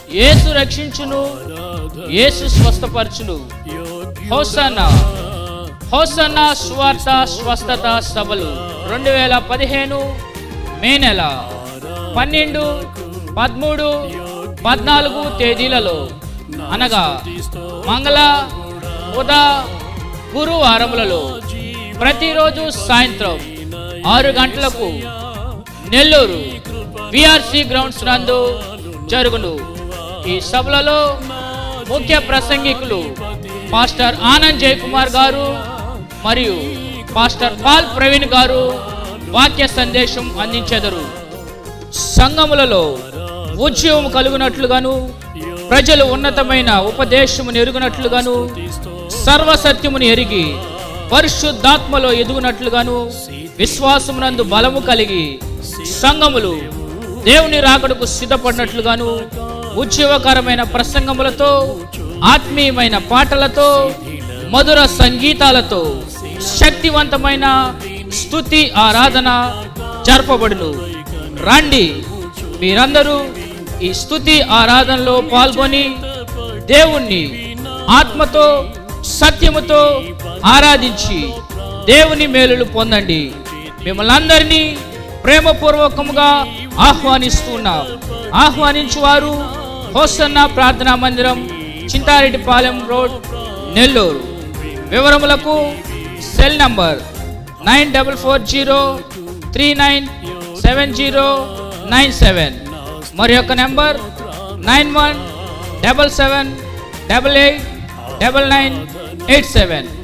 యేసు రక్షించును యేసు స్వస్థపరచును hosanna hosanna స్వార్థ స్వస్థత సభలు రెండు వేల పదిహేను మే నెల పన్నెండు పదమూడు పద్నాలుగు తేదీలలో అనగా మంగళ ఉదా గురువారములలో ప్రతిరోజు సాయంత్రం ఆరు గంటలకు నెల్లూరు విఆర్సి గ్రౌండ్స్ నందు జరుగును ఈ సభలలో ముఖ్య ప్రసంగికులు పాస్టర్ ఆనంద్ జయకుమార్ గారు మరియు పాస్టర్ పాల్ ప్రవీణ్ గారు వాక్య సందేశం అందించెదరు సంఘములలో ఉద్యమం కలుగునట్లుగాను ప్రజలు ఉన్నతమైన ఉపదేశమును ఎరుగునట్లుగాను సర్వసత్యమును ఎరిగి పరిశుద్ధాత్మలో ఎదుగునట్లుగాను విశ్వాసమునందు బలము కలిగి సంఘములు దేవుని రాకడకు సిద్ధపడినట్లుగాను ఉద్యోగకరమైన ప్రసంగములతో ఆత్మీయమైన పాటలతో మధుర సంగీతాలతో శక్తివంతమైన స్తుతి ఆరాధన జరపబడును రండి మీరందరూ ఈ స్తుతి ఆరాధనలో పాల్గొని దేవుణ్ణి ఆత్మతో సత్యముతో ఆరాధించి దేవుని మేలులు పొందండి మిమ్మల్ని అందరినీ ప్రేమపూర్వకముగా ఆహ్వానిస్తున్నాం ఆహ్వానించువారు హోసన్న ప్రార్థనా మందిరం చింతారెడ్డిపాలెం రోడ్ నెల్లూరు వివరములకు cell number nine double four zero three nine seven zero nine seven మరి యొక్క number nine one double seven double eight double nine eight seven